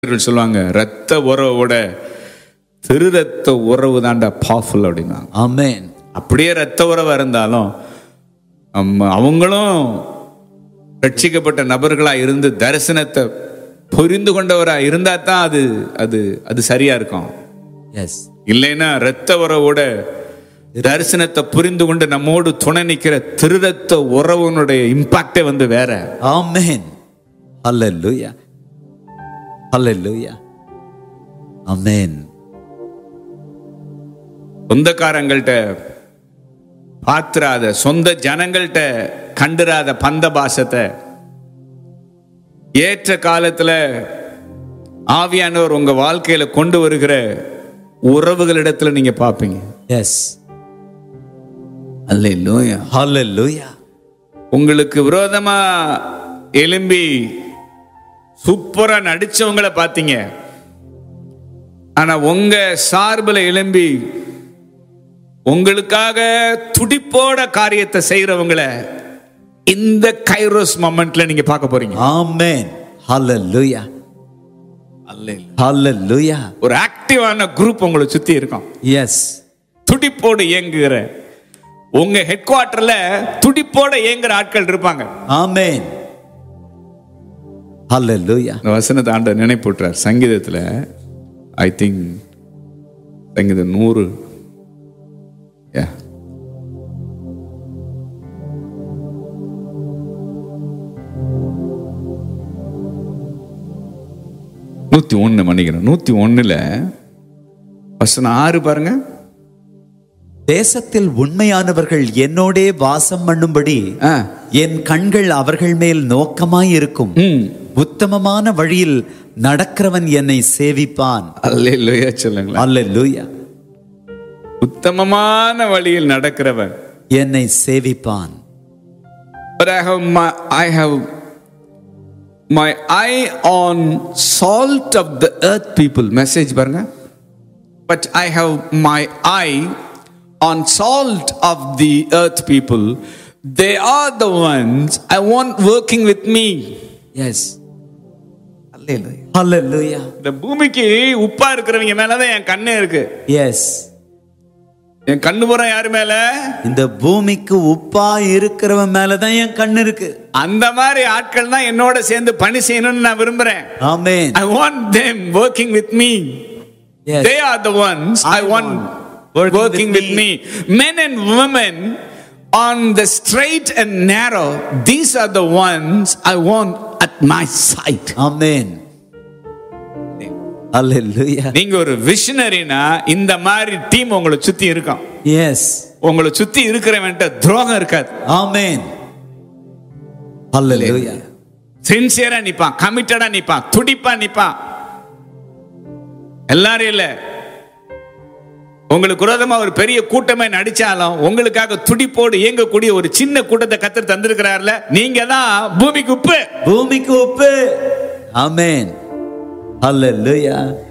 இவர்கள் சொல்லுவாங்க ரத்த உறவோட திரு ரத்த உறவு தான்டா பவர்ஃபுல் அப்படின்னாங்க Amen. அப்படியே ரத்த உறவா இருந்தாலும் அம்ம, அவங்களும் ரட்சிக்கப்பட்ட நபர்களா இருந்து தரிசனத்தை புரிந்து கொண்டவரா இருந்தா தான் அது அது அது சரியா இருக்கும் Yes. இல்லைன்னா ரத்த உறவோட தரிசனத்தை புரிந்து கொண்டு நம்மோடு துணை நிக்கிற திருரத்த உறவுனுடைய இம்பாக்டே வந்து வேற Amen. Hallelujah. Hallelujah. Amen. சொந்தக்காரங்கள்ட்ட பாத்துறாத சொந்த ஜனங்கள்ட்ட கண்டுராத பந்த பாசத்தை ஏற்ற காலத்துல ஆவியானவர் உங்க வாழ்க்கையில கொண்டு வருகிற உறவுகளிடத்துல நீங்க பாப்பீங்க Yes. அல்லேலூயா Hallelujah. உங்களுக்கு விரோதமா எலும்பி சூப்பரா நடிச்சவங்கள பாத்தீங்க ஆனா உங்க சார்புல எலும்பி உங்களுக்காக துடிப்போட காரியத்தை செய்யறவங்கள இந்த கைரோஸ் மொமெண்ட்ல நீங்க பார்க்க போறீங்க Amen. Hallelujah. Hallelujah. ஒரு ஆக்டிவான குரூப் உங்களை சுத்தி இருக்கும் Yes. துடிப்போடு இயங்குகிற உங்க ஹெட் குவார்டர்ல துடிப்போட இயங்குற ஆட்கள் இருப்பாங்க Amen. Hallelujah. இந்த வசனத்தை ஆண்ட நினைப்பூட்டுறார் சங்கீதத்துல ஐ திங்க் சங்கீதம் நூறு Yeah. நூத்தி ஒண்ணு மன்னிக்கிறேன் நூத்தி ஒண்ணுல வசனம் ஆறு பாருங்க தேசத்தில் உண்மையானவர்கள் என்னோடே வாசம் பண்ணும்படி ஆ. என் கண்கள் அவர்கள் மேல் நோக்கமாய் இருக்கும் ம். உத்தமமான வழியில் நடக்கிறவன் என்னை சேவிப்பான் அல்லேலூயா சொல்லுங்களேன் அல்லேலூயா உத்தமமான வழியில் நடக்கிறவன் என்னை சேவிப்பான் But I have my I have my eye on salt of the earth people. Message பாருங்க. But I have my eye on salt of the earth people. They are the ones I want working with me. Yes hallelujah இந்த பூமிக்கு உப்பா இருக்கிறவங்க மேலதான் என் கண்ணே இருக்கு S N கண்ணு புறம் யாரு மேல இந்த பூமிக்கு உப்பா இருக்கிறவன் மேலதான் என் கண் இருக்கு அந்த மாதிரி ஆட்கள் தான் என்னோட சேர்ந்து பணி செய்யணும்னு நான் விரும்புறேன் ஆமென் I want them working with me. Yes. They are the ones I, I want want working, working with, with me. Men and women on the straight and narrow, these are the ones I want at my side. ஆமென் அல்லேலூயா நீங்க ஒரு விஷனரினா இந்த மாதிரி team உங்களை சுத்தி இருக்கும் S உங்களை சுத்தி இருக்கிறவன்ட்ட துரோகம் இருக்காது ஆமென் அல்லேலூயா சின்சியரா நிப்பான் கமிட்டடா நிப்பான் துடிப்பா நிப்பான் எல்லாரும் இல்ல உங்களுக்கு விரோதமா ஒரு பெரிய கூட்டமே நடிச்சாலும் உங்களுக்காக துடிப்போடு இயங்கக்கூடிய ஒரு சின்ன கூட்டத்தை கத்தர் தந்திருக்கிறார்ல நீங்க தான் பூமிக்கு உப்பு பூமிக்கு உப்பு ஆமென் அல்லேலூயா